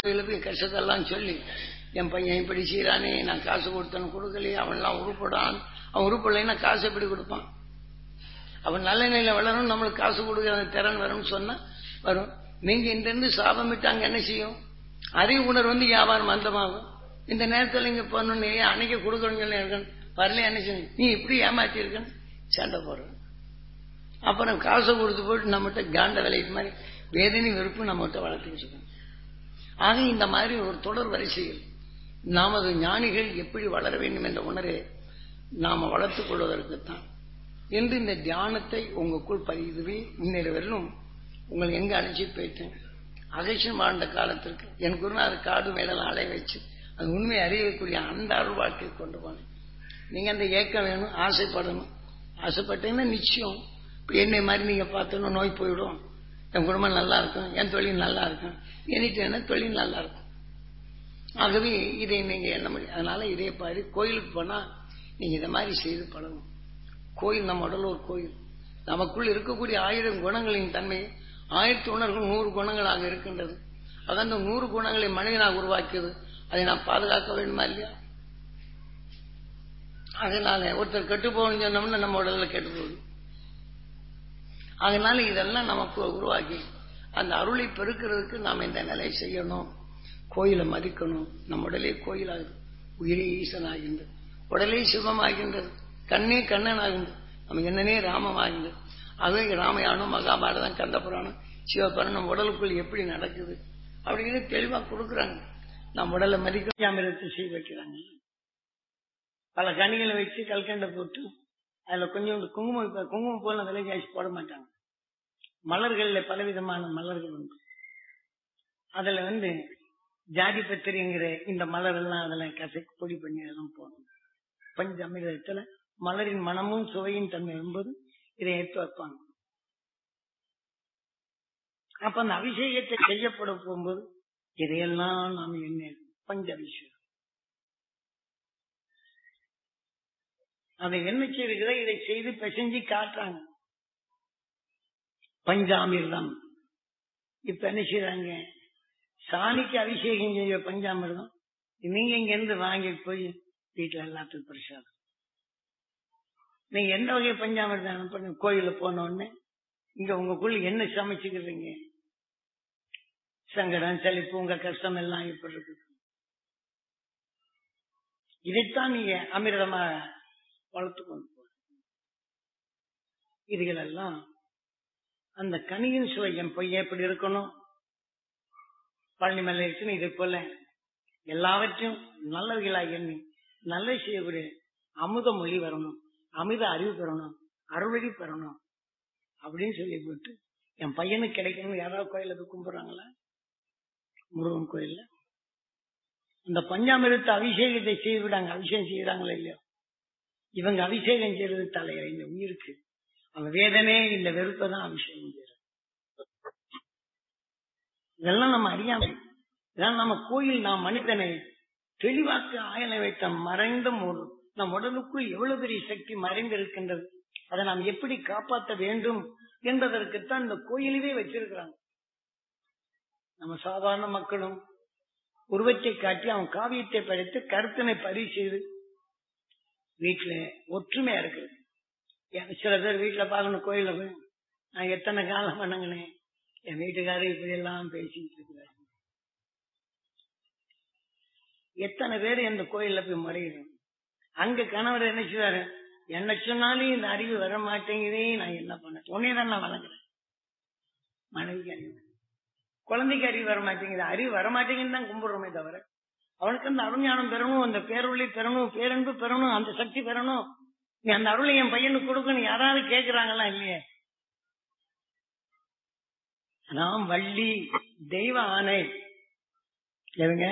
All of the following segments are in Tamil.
கோயிலுக்கு கஷ்டத்தெல்லாம் சொல்லி என் பையன் இப்படி செய்யறானே நான் காசு கொடுத்தேன்னு கொடுக்கலையே அவன்லாம் உருப்படான் அவன் உருப்படலைன்னா காசு எப்படி கொடுப்பான் அவன் நல்ல நிலையில வளரும் நம்மளுக்கு காசு கொடுக்குற திறன் வரும்னு சொன்னா வரும் நீங்க இந்த இருந்து சாபமிட்டாங்க என்ன செய்யும் அறிவு உணர்வு வந்து வியாபாரம் மந்தமாகும் இந்த நேரத்தில் இங்க பண்ணணும் அன்னைக்கு கொடுக்கணும்னு சொல்லி இருக்கணும் வரல என்ன செய்யும் நீ இப்படி ஏமாத்தி இருக்கன்னு சண்டை போடுறேன் அப்புறம் காசை கொடுத்து போட்டு நம்மகிட்ட காண்ட விலைக்கு மாதிரி வேதனை வெறுப்பு நம்மகிட்ட வளர்த்து வச்சுக்கணும் ஆக இந்த மாதிரி ஒரு தொடர் வரிசையில் நமது ஞானிகள் எப்படி வளர வேண்டும் என்ற உணரை நாம வளர்த்துக் கொள்வதற்குத்தான் என்று இந்த தியானத்தை உங்களுக்குள் பதிதுவே இன்னொரு வரலும் உங்களை எங்க அழைச்சிட்டு போயிட்டேன் அகேஷன் வாழ்ந்த காலத்திற்கு என் குருநாதர் காடு மேடலாம் அலை வச்சு அது உண்மையை அறியக்கூடிய அந்த அருள் வாழ்க்கையை கொண்டு போனேன் நீங்க அந்த ஏக்கம் வேணும் ஆசைப்படணும் ஆசைப்பட்டீங்கன்னா நிச்சயம் இப்போ என்னை மாதிரி நீங்க பார்த்தோன்னா நோய் போயிடும் என் குடும்பம் நல்லா இருக்கும் என் தொழில் நல்லா இருக்கும் எண்ணிட்டு தொழில் நல்லா இருக்கும் ஆகவே இதை நீங்க எண்ண முடியும் அதனால இதே பாரு கோயிலுக்கு போனா நீங்க இதை மாதிரி செய்து பழகும் கோயில் நம்ம உடல் ஒரு கோயில் நமக்குள் இருக்கக்கூடிய ஆயிரம் குணங்களின் தன்மை ஆயிரத்தி உணர்கள் நூறு குணங்களாக இருக்கின்றது அதான் அந்த நூறு குணங்களை மனிதனாக உருவாக்கியது அதை நாம் பாதுகாக்க வேண்டுமா இல்லையா அதனால ஒருத்தர் கெட்டு போகணும்னு சொன்னோம்னா நம்ம உடல்ல கெட்டு போகுது அதனால இதெல்லாம் நமக்கு உருவாக்கி அந்த அருளை பெருக்கிறதுக்கு நாம் இந்த நிலை செய்யணும் கோயிலை மதிக்கணும் நம்ம உடலே கோயிலாகுது உயிரே ஈசனாகின்றது உடலே சிவமாகின்றது கண்ணே கண்ணன் ஆகின்றது நம்ம என்னனே ராமம் ஆகின்றது அதே ராமயானம் மகாபாரதம் கந்தபுராணம் சிவபுராணம் உடலுக்குள் எப்படி நடக்குது அப்படிங்கிறது தெளிவா கொடுக்குறாங்க நம்ம உடலை மதிக்காமிரத்தை செய்ய வைக்கிறாங்க பல கனிகளை வச்சு கல்கண்டை போட்டு அதுல கொஞ்சம் குங்குமம் இப்ப குங்குமம் போல விலை ஜாஸ்தி போட மாட்டாங்க மலர்கள்ல பலவிதமான மலர்கள் உண்டு அதுல வந்து ஜாதி பத்திரிங்கிற இந்த மலர் எல்லாம் அதுல கசை பொடி பண்ணி அதெல்லாம் போடணும் பஞ்ச அமிர்தத்துல மலரின் மனமும் சுவையின் தன்மை என்பது இதை எடுத்து வைப்பாங்க அப்ப அந்த அபிஷேகத்தை செய்யப்பட போகும்போது இதையெல்லாம் நாம் என்ன பஞ்ச அபிஷேகம் அதை என்ன செய்திருக்கிற இதை செய்து பிசைஞ்சு காட்டுறாங்க பஞ்சாமிர்தம் இப்ப என்ன செய்யறாங்க சாணிக்கு அபிஷேகம் செய்ய பஞ்சாமிர்தம் நீங்க இங்க இருந்து வாங்கி போய் வீட்டுல எல்லாத்துக்கும் பிரசாதம் நீங்க எந்த வகை பஞ்சாமிர்தம் அனுப்புறீங்க கோயில போன உடனே இங்க உங்களுக்குள்ள என்ன சமைச்சுக்கிறீங்க சங்கடம் சலிப்பு உங்க கஷ்டம் எல்லாம் இப்படி இருக்கு இதைத்தான் நீங்க அமிர்தமா வளர்த்து கொண்டு போற இதுகளெல்லாம் அந்த கனியின் சுவை என் பொய்ய எப்படி இருக்கணும் பழனி மலை இருக்குன்னு இதை போல எல்லாவற்றையும் நல்லவர்களாக எண்ணி நல்ல செய்யக்கூடிய அமுத மொழி வரணும் அமித அறிவு பெறணும் அறுவழி பெறணும் அப்படின்னு சொல்லி போட்டு என் பையனுக்கு கிடைக்கணும் யாராவது கோயில போய் கும்பிடுறாங்களா முருகன் கோயில்ல இந்த பஞ்சாமிரத்தை அபிஷேகத்தை செய்து விடாங்க அபிஷேகம் செய்யறாங்களா இல்லையோ இவங்க அபிஷேகம் செய்யறது தலையா இந்த உயிருக்கு அவன் வேதனே இந்த வெறுப்பை தான் அபிஷேகம் செய்யறான் இதெல்லாம் நம்ம அறியாம இதெல்லாம் நம்ம கோயில் நாம் மனிதனை தெளிவாக்க ஆயலை வைத்த மறைந்த ஒரு நம் உடலுக்குள் எவ்வளவு பெரிய சக்தி மறைந்திருக்கின்றது அதை நாம் எப்படி காப்பாற்ற வேண்டும் என்பதற்குத்தான் இந்த கோயிலவே வச்சிருக்கிறாங்க நம்ம சாதாரண மக்களும் உருவத்தை காட்டி அவன் காவியத்தை படித்து கருத்தினை பதிவு செய்து வீட்டுல ஒற்றுமையா இருக்குது சில பேர் வீட்டுல பாக்கணும் கோயில போய் நான் எத்தனை காலம் பண்ணங்கினேன் என் வீட்டுக்காரர் இப்படி எல்லாம் பேசிட்டு இருக்கிறாரு எத்தனை பேர் இந்த கோயில்ல போய் முறையிடும் அங்க கணவர் என்ன செய்வாரு என்ன சொன்னாலும் இந்த அறிவு வர மாட்டேங்குதே நான் என்ன பண்ண உன்னே தான் நான் வழங்குறேன் மனைவிக்கு அறிவு குழந்தைக்கு அறிவு வர மாட்டேங்குது அறிவு வர மாட்டேங்குன்னு தான் கும்பிடுறோமே தவிர அவனுக்கு அந்த அருஞானம் பெறணும் அந்த பேரொழி பெறணும் பேரன்பு பெறணும் அந்த சக்தி பெறணும் நீ அந்த அருளை என் பையனுக்கு கொடுக்கணும் யாராவது கேக்குறாங்களா இல்லையே நாம் வள்ளி தெய்வ ஆணை எவங்க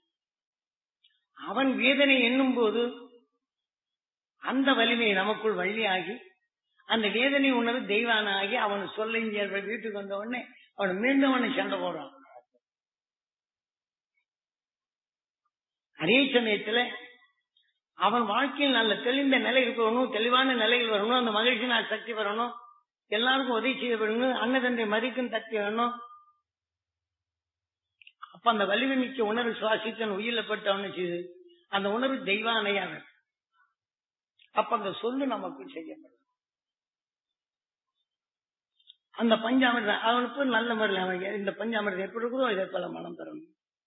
அவன் வேதனை எண்ணும் போது அந்த வலிமை நமக்குள் வள்ளியாகி அந்த வேதனை உணர்வு தெய்வான ஆகி அவன் சொல்ல வீட்டுக்கு வந்த உடனே அவன் மீண்டும் அவனை சண்டை போடுறான் அதே சமயத்துல அவன் வாழ்க்கையில் நல்ல தெளிந்த நிலை இருக்கணும் தெளிவான நிலையில் வரணும் அந்த மகிழ்ச்சி நாள் சக்தி வரணும் எல்லாருக்கும் உதவி செய்ய வரணும் அன்னதந்தை மதிக்கும் சக்தி வரணும் அப்ப அந்த வலிமை மிக்க உணர்வு சுவாசித்தன் உயிரில பட்டவனு செய்து அந்த உணர்வு தெய்வானையான அப்ப அந்த சொல்லு நமக்கு செய்யப்படும் அந்த பஞ்சாமிர்தம் அவனுக்கு நல்ல முறையில் அவன் இந்த பஞ்சாமிர்தம் எப்படி இருக்குதோ இதை போல மனம் பெறணும்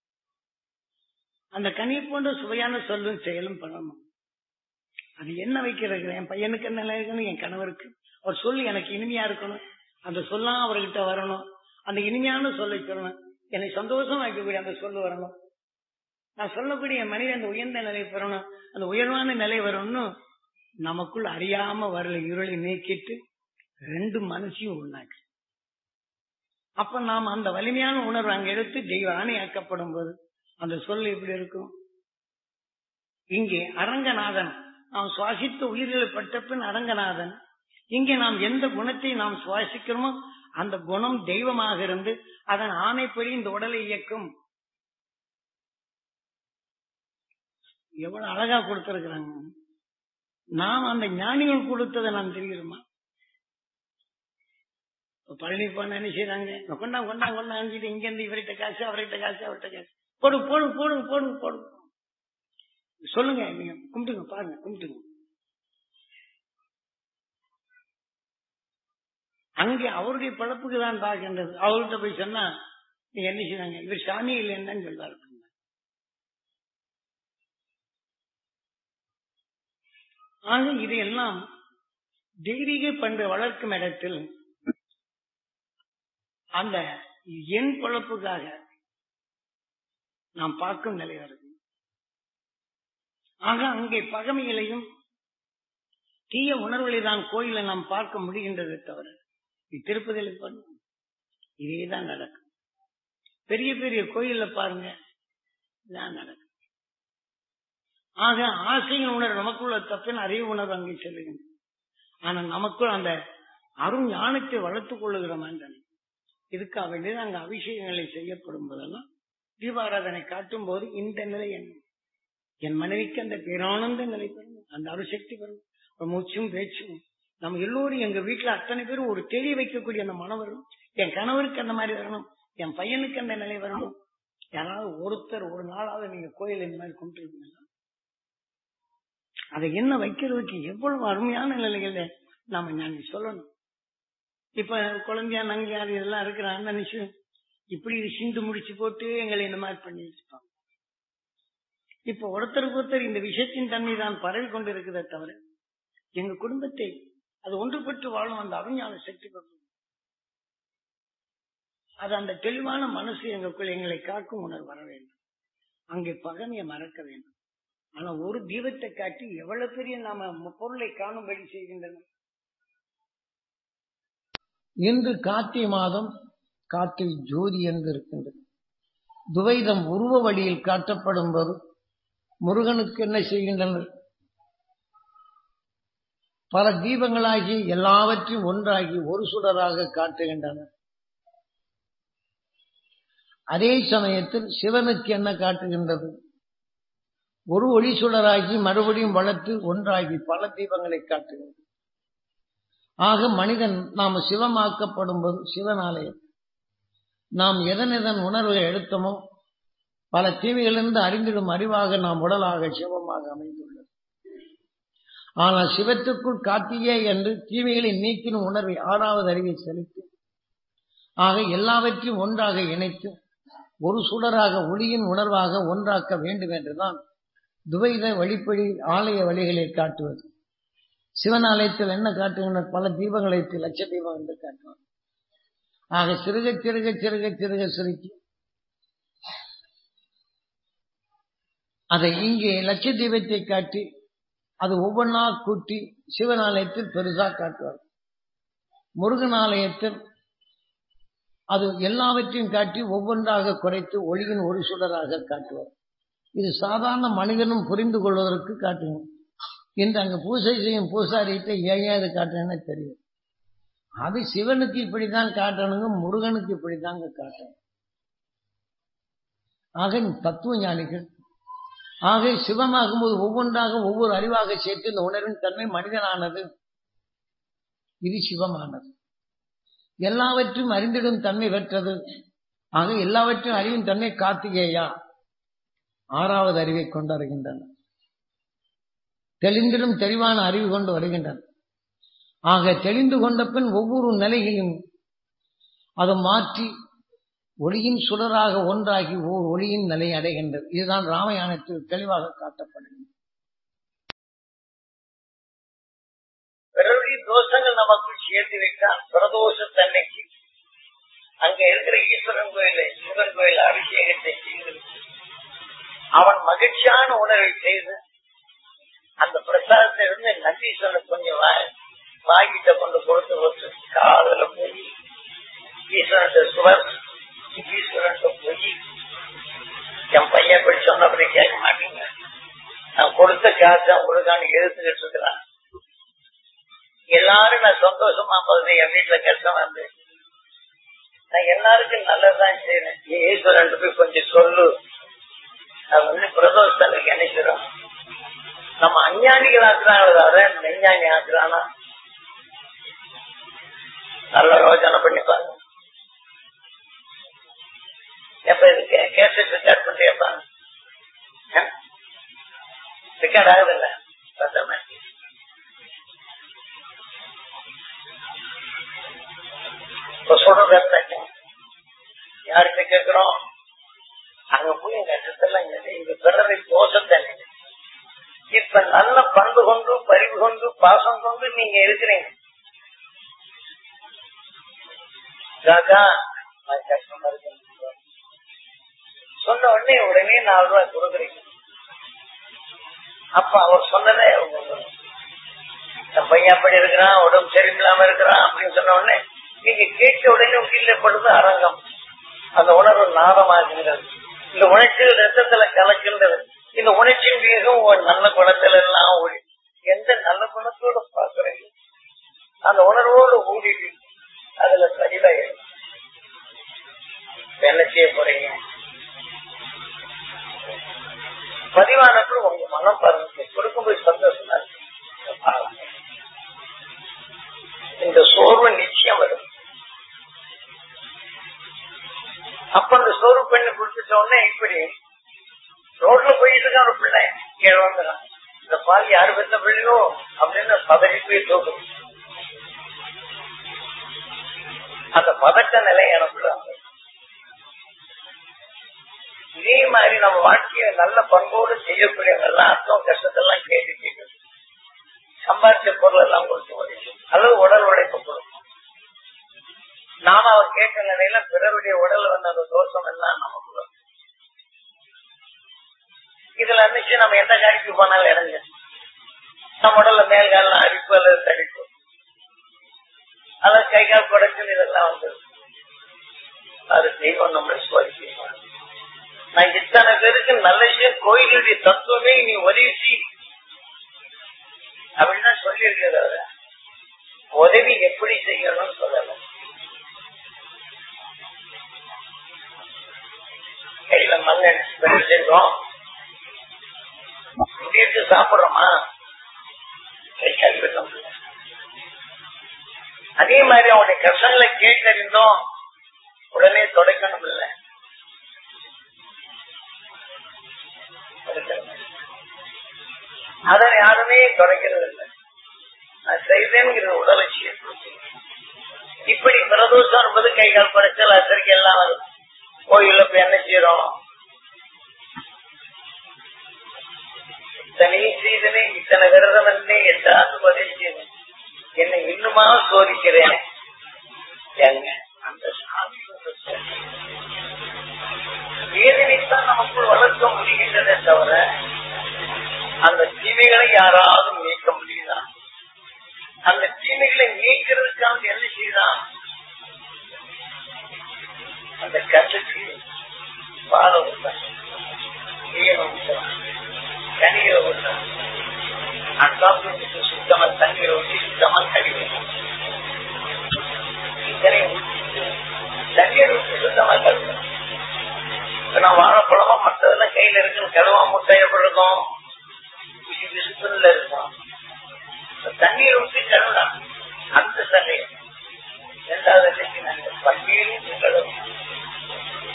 அந்த கனி போன்ற சுவையான சொல்லும் செயலும் பண்ணணும் அது என்ன வைக்கிறது என் பையனுக்கு என்ன இருக்கணும் என் கணவருக்கு அவர் சொல்லி எனக்கு இனிமையா இருக்கணும் அந்த சொல்லாம் அவர்கிட்ட வரணும் அந்த இனிமையான சொல்லை சொல்லணும் என்னை சந்தோஷம் வைக்கக்கூடிய அந்த சொல்லு வரணும் நான் சொல்லக்கூடிய என் மனிதன் அந்த உயர்ந்த நிலை பெறணும் அந்த உயர்வான நிலை வரணும்னு நமக்குள் அறியாம வரல இருளை நீக்கிட்டு ரெண்டு மனசையும் உண்டாக்கு அப்ப நாம் அந்த வலிமையான உணர்வு அங்க எடுத்து தெய்வ ஆணையாக்கப்படும் போது அந்த சொல் எப்படி இருக்கும் இங்கே அரங்கநாதன் நாம் சுவாசித்த உயிர்களை பட்ட பின் அரங்கநாதன் இங்கே நாம் எந்த குணத்தை நாம் சுவாசிக்கிறோமோ அந்த குணம் தெய்வமாக இருந்து அதன் ஆணைப்படி இந்த உடலை இயக்கும் எவ்வளவு அழகா கொடுத்திருக்கிறாங்க நாம் அந்த ஞானிகள் கொடுத்ததை நாம் தெரிகிறோமா பழனி போன என்ன செய்யறாங்க கொண்டா கொண்டா கொண்டா அனுப்பிட்டு இங்க இருந்து இவர்கிட்ட காசு அவர்கிட்ட காசு அவர்கிட்ட காசு போடு போடு போடுங்க போடுங்க போடுங்க சொல்லுங்க நீங்க கும்பிட்டுங்க பாருங்க கும்பிட்டுங்க அங்கே அவருடைய பழப்புக்கு தான் பார்க்கின்றது அவர்கிட்ட போய் சொன்னா நீங்க என்ன செய்வாங்க இவர் சாமி இல்லைன்னு சொல்வாரு ஆக இதையெல்லாம் தெய்வீக பண்பை வளர்க்கும் இடத்தில் அந்த என் பொழப்புக்காக நாம் பார்க்கும் நிலை வருது ஆக அங்கே பகமையிலையும் தீய உணர்வுகளை தான் கோயிலை நாம் பார்க்க முடிகின்றதை தவிர திருப்பதியில் பண்ணும் இதேதான் நடக்கும் பெரிய பெரிய கோயில்ல பாருங்க இதான் நடக்கும் ஆக ஆசையின் உணர்வு நமக்குள்ள தப்பின் அறிவு உணர்வு அங்கே செல்லுகின்றன ஆனா நமக்குள் அந்த அருண் ஞானத்தை வளர்த்துக் கொள்ளுகிறோம் இதுக்காக வேண்டியது அங்க அபிஷேகங்களை செய்யப்படும் போதெல்லாம் தீபாராதனை காட்டும் போது இந்த நிலை என்ன என் மனைவிக்கு அந்த பேரானந்த நிலை பெறணும் அந்த அருசக்தி பெறணும் மூச்சும் பேச்சும் நம்ம எல்லோரும் எங்க வீட்டுல அத்தனை பேரும் ஒரு தெளி வைக்கக்கூடிய அந்த மனம் வரும் என் கணவருக்கு அந்த மாதிரி வரணும் என் பையனுக்கு அந்த நிலை வரணும் யாராவது ஒருத்தர் ஒரு நாளாவது நீங்க கோயில் இந்த மாதிரி கொண்டிருக்கீங்களா அதை என்ன வைக்கிறதுக்கு எவ்வளவு அருமையான நிலைகள்ல நாம ஞானி சொல்லணும் இப்ப குழந்தையா நங்கையார் இதெல்லாம் இருக்கிற அந்த நிச்சயம் இப்படி இது சிந்து முடிச்சு போட்டு எங்களை இந்த மாதிரி பண்ணி வச்சுப்பாங்க இப்ப ஒருத்தருக்கு ஒருத்தர் இந்த விஷயத்தின் தன்மை தான் பரவி கொண்டு இருக்கிறத தவிர எங்க குடும்பத்தை அது ஒன்றுபட்டு வாழும் அந்த அவிஞான சக்தி பெறும் அது அந்த தெளிவான மனசு எங்களுக்குள் எங்களை காக்கும் உணர்வு வர வேண்டும் அங்கே பகமையை மறக்க வேண்டும் ஆனா ஒரு தீபத்தை காட்டி எவ்வளவு பெரிய நாம பொருளை காணும்படி செய்கின்றன இன்று கார்த்திகை மாதம் காற்றில் ஜோதி என்று இருக்கின்றது துவைதம் உருவ வழியில் காட்டப்படும் போது முருகனுக்கு என்ன செய்கின்றனர் பல தீபங்களாகி எல்லாவற்றையும் ஒன்றாகி ஒரு சுடராக காட்டுகின்றனர் அதே சமயத்தில் சிவனுக்கு என்ன காட்டுகின்றது ஒரு ஒளி சுடராகி மறுபடியும் வளர்த்து ஒன்றாகி பல தீபங்களை காட்டுகின்றது ஆக மனிதன் நாம் சிவமாக்கப்படும் போது சிவனாலயம் நாம் எதன் எதன் உணர்வை எடுத்தோமோ பல தீமைகளிலிருந்து அறிந்திடும் அறிவாக நாம் உடலாக சிவமாக அமைந்துள்ளது ஆனால் சிவத்துக்குள் காத்தியே என்று தீமைகளை நீக்கினும் உணர்வை ஆறாவது அறிவை செலுத்தி ஆக எல்லாவற்றையும் ஒன்றாக இணைத்து ஒரு சுடராக ஒளியின் உணர்வாக ஒன்றாக்க வேண்டும் என்றுதான் துவைத வழிப்படி ஆலய வழிகளில் காட்டுவது சிவன் ஆலயத்தில் என்ன காட்டுகின்றனர் பல தீபங்களை லட்ச தீபம் என்று காட்டுவார் ஆக சிறுக சிறுக சிறுக சிறுக சுருக்கி அதை இங்கே லட்ச தீபத்தை காட்டி அது ஒவ்வொன்றா கூட்டி சிவன் ஆலயத்தில் பெருசா காட்டுவார் முருகன் ஆலயத்தில் அது எல்லாவற்றையும் காட்டி ஒவ்வொன்றாக குறைத்து ஒளியின் ஒரு சுடராக காட்டுவார் இது சாதாரண மனிதனும் புரிந்து கொள்வதற்கு காட்டுங்க இன்று அங்க பூசை செய்யும் பூசாரிகிட்ட ஏன் இது காட்டுறேன்னு தெரியும் அது சிவனுக்கு இப்படித்தான் காட்டணுங்க முருகனுக்கு இப்படித்தாங்க காட்டணும் ஆக தத்துவ ஞானிகள் ஆக சிவமாகும் போது ஒவ்வொன்றாக ஒவ்வொரு அறிவாக சேர்த்து இந்த உணர்வின் தன்மை மனிதனானது இது சிவமானது எல்லாவற்றையும் அறிந்திடும் தன்மை பெற்றது ஆக எல்லாவற்றையும் அறிவின் தன்னை கார்த்திகேயா ஆறாவது அறிவை கொண்டு வருகின்றன தெளிந்திடும் தெளிவான அறிவு கொண்டு வருகின்றன ஆக தெளிந்து கொண்ட பின் ஒவ்வொரு நிலையையும் அதை மாற்றி ஒளியின் சுடராக ஒன்றாகி ஓர் ஒளியின் நிலை அடைகின்றது இதுதான் ராமாயணத்தில் தெளிவாக காட்டப்படுகிறது பிறருடைய தோஷங்கள் நமக்குள் சேர்த்து வைத்தான் பிரதோஷத்தன்னைக்கு அங்க இருக்கிற ஈஸ்வரன் கோயில சிவன் கோயில் அபிஷேகத்தை செய்து அவன் மகிழ்ச்சியான உணர்வை செய்து அந்த பிரசாதத்தை இருந்து நந்தீஸ்வரன் கொஞ்சம் வாங்கிட்ட கொண்டு கொடுத்து கொடுத்து காதல போய் ஈஸ்வரன் சுவர் ஈஸ்வரன் போய் என் பையன் இப்படி சொன்னபடி கேட்க மாட்டீங்க நான் கொடுத்த காசு உங்களுக்கான எடுத்துக்கிட்டு இருக்கிறான் எல்லாரும் நான் சந்தோஷமா போகுது என் வீட்டுல கஷ்டம் வந்து நான் எல்லாருக்கும் நல்லதுதான் செய்யறேன் நீ ஈஸ்வரன் போய் கொஞ்சம் சொல்லு நான் வந்து பிரதோஷத்துக்கு நினைக்கிறோம் நம்ம அஞ்ஞானிகள் ஆக்குறாங்களே தவிர மெஞ்ஞானி ஆக்குறானா நல்ல யோஜனை பண்ணி பாருங்க எப்ப இது கேசட் ரெக்கார்ட் பண்ணியப்பா ரெக்கார்ட் ஆகுதுல்ல பத்திரமா இப்ப சொல்றது யார்கிட்ட கேட்கிறோம் அங்க போய் எங்க இடத்தெல்லாம் இங்க பிறரை தோஷத்தை இப்ப நல்ல பண்பு கொண்டு பரிவு கொண்டு பாசம் கொண்டு நீங்க இருக்கிறீங்க ராஜா கஷ்டமா இருக்கு சொன்ன உடனே உடனே நாலு ரூபாய் கொடுக்குறீங்க அப்ப அவர் சொன்னதே என் பையன் அப்படி இருக்கிறான் உடம்பு சரியில்லாம இருக்கிறான் அப்படின்னு சொன்ன உடனே நீங்க கேட்ட உடனே கீழப்படுது அரங்கம் அந்த உணர்வு நாதமாகின்றது இந்த உணர்ச்சிகள் ரத்தத்துல கலக்கின்றது இந்த உணர்ச்சியின் வேகம் ஒரு நல்ல குணத்துல எல்லாம் ஓடி எந்த நல்ல குணத்தோட பாக்குறீங்க அந்த உணர்வோடு ஓடிட்டு அதுல சரியில என்ன செய்ய போறீங்க பதிவானప్పుడు உங்க மனம் பாருங்க கொடுக்கும்போது சந்தோஷமா இருக்கு இந்த சோர்வு நிச்சயம் வரும் அப்ப அந்த சோர்வு பண்ணி குடிச்சிட்ட உடனே இப்படி ரோட்ல போயிட்டு இருக்கான் ஒரு பிள்ளை கீழே வந்துடும் இந்த பால் யாரு பெற்ற பிள்ளையோ அப்படின்னு பதறி போய் தூக்கும் அந்த பதட்ட நிலை எனக்குள்ள இதே மாதிரி நம்ம வாழ்க்கையை நல்ல பண்போடு செய்யக்கூடியவங்கெல்லாம் அர்த்தம் கஷ்டத்தெல்லாம் கேட்டு சம்பாதிச்ச பொருள் எல்லாம் கொடுத்து உடைக்கும் அல்லது உடல் உழைப்பு கொடுக்கும் நாம அவர் கேட்ட நிலையில பிறருடைய உடல் வந்த அந்த தோஷம் எல்லாம் நமக்கு இதுல இருந்துச்சு நம்ம எந்த காரிக்கு போனாலும் இறங்க நம்ம உடல்ல மேல் காலம் அரிப்பு அல்லது தடிப்பு அல்லது கை கால் குடைச்சல் இதெல்லாம் வந்து அது தெய்வம் நம்மளை சோதிக்க நான் இத்தனை பேருக்கு நல்ல விஷயம் கோயிலுடைய தத்துவமே நீ உதவி செய் அப்படின்னு தான் சொல்லியிருக்கிறது உதவி எப்படி செய்யணும்னு சொல்லல கையில மண் செஞ்சோம் எடுத்து சாப்பிடுறோமா கை கல்விடம் அதே மாதிரி அவனுடைய கஷ்டங்களை கேட்டறிந்தோம் உடனே தொடக்கணும் இல்லை அதை யாருமே தொடக்கிறது இல்லை நான் செய்தேங்கிற உடலை இப்படி பிரதோஷம் என்பது கை கால் படைச்சல் அசரிக்கை எல்லாம் வரும் கோயில்ல போய் என்ன செய்யறோம் இத்தனை செய்தனே இத்தனை விரதம் இருந்தே எட்டாவது பதில் செய்தேன் என்னை இன்னுமா சோதிக்கிறேன் எங்க அந்த சாமி வேதனைத்தான் நமக்குள் வளர்க்க முடிகின்றதே தவிர அந்த தீமைகளை யாராவது நீக்க முடியுதா அந்த தீமைகளை நீக்கிறதுக்காக என்ன செய்யலாம் அந்த கற்றுக்கு பால விட்டான் ஈரம் விட்டான் கனிகளை விட்டான் அசாப்பிட்டு சுத்தமா தண்ணீரை ஊற்றி சுத்தமா கழிவு இத்தனை தண்ணீர் ஊற்றி சுத்தமா கழுவு நான் வாழைப்பழமா மற்றதெல்லாம் கையில இருக்கு கழுவா முட்டை எப்படி இருக்கும் விசுப்புல இருக்கும் தண்ணீர் ஊற்றி கழுவலாம் அந்த தண்ணீர் இரண்டாவது பன்னீரும் கழுவும்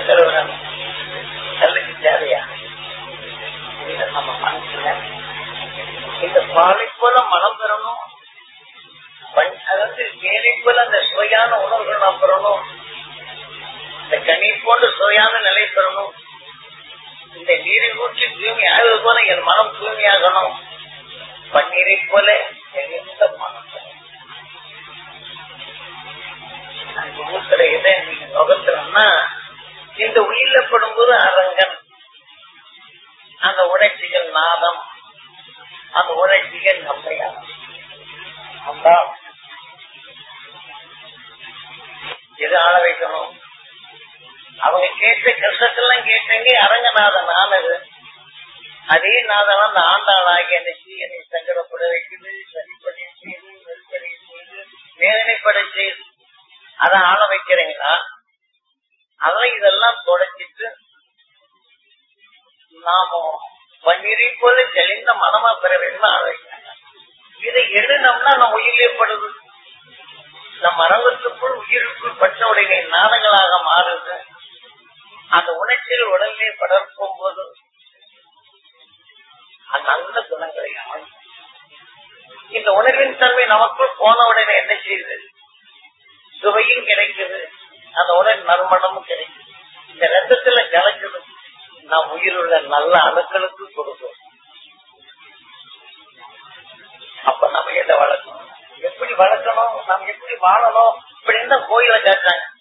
கழுவுறாங்க கல்லுக்கு தேவையா இல்ல நம்ம மனசுல இந்த பாலை போல மனம் பெறணும் பண்- அதாவது வேலை போல அந்த சுவையான உணவுகள் நாம் பெறணும் இந்த கனி போன்ற சுவையான நிலை பெறணும் இந்த நீரை ஊற்றி தூய்மை ஆகுவது போல என் மனம் தூய்மையாகணும் பன்னீரை போல எந்த மனம் பெறணும். அந்த ஊசுற இதை நீங்க நுகர்த்தணும்னா இந்த உயிரில படும்போது அரங்கன் அந்த உணர்ச்சிகள் நாதம் அந்த உணர்ச்சிகள் நம்மையா அந்தா எது ஆள வைக்கணும் அவங்க கேட்ட கஷ்டத்தெல்லாம் கேட்டங்க அரங்கநாதன் ஆனது அதே நாதம் அந்த ஆண்டாளாகி அந்த சீயனை சங்கடப்பட வைக்குது சரிப்படி செய்து நெருக்கடி செய்து வேதனைப்பட செய்து அதை ஆள வைக்கிறீங்களா அதான் இதெல்லாம் தொடச்சிட்டு நாம பன்னீரை போல தெளிந்த மனமா பெற வேண்டும் ஆள வைக்கிறாங்க இதை எழுனம்னா நம்ம உயிரிலே படுது நம் மரபத்துக்குள் உயிருக்குள் பட்ட உடைய நாதங்களாக மாறுது அந்த உணர்ச்சிகள் உடலிலே படர்க்கும் போது அந்த நல்ல குணங்களை ஆளும். இந்த உணர்வின் தன்மை நமக்குள் போன உடனே என்ன செய்யுது சுவையும் கிடைக்குது அந்த உணர் நறுமணமும் கிடைக்குது இந்த ரத்தத்துல கலக்குது நாம் உயிருள்ள நல்ல அணுக்களுக்கு கொடுக்கும் அப்ப நம்ம எதை வளர்க்கணும் எப்படி வளர்க்கணும் நாம் எப்படி வாழணும் இப்படின்னு தான் கோயில காட்டுறாங்க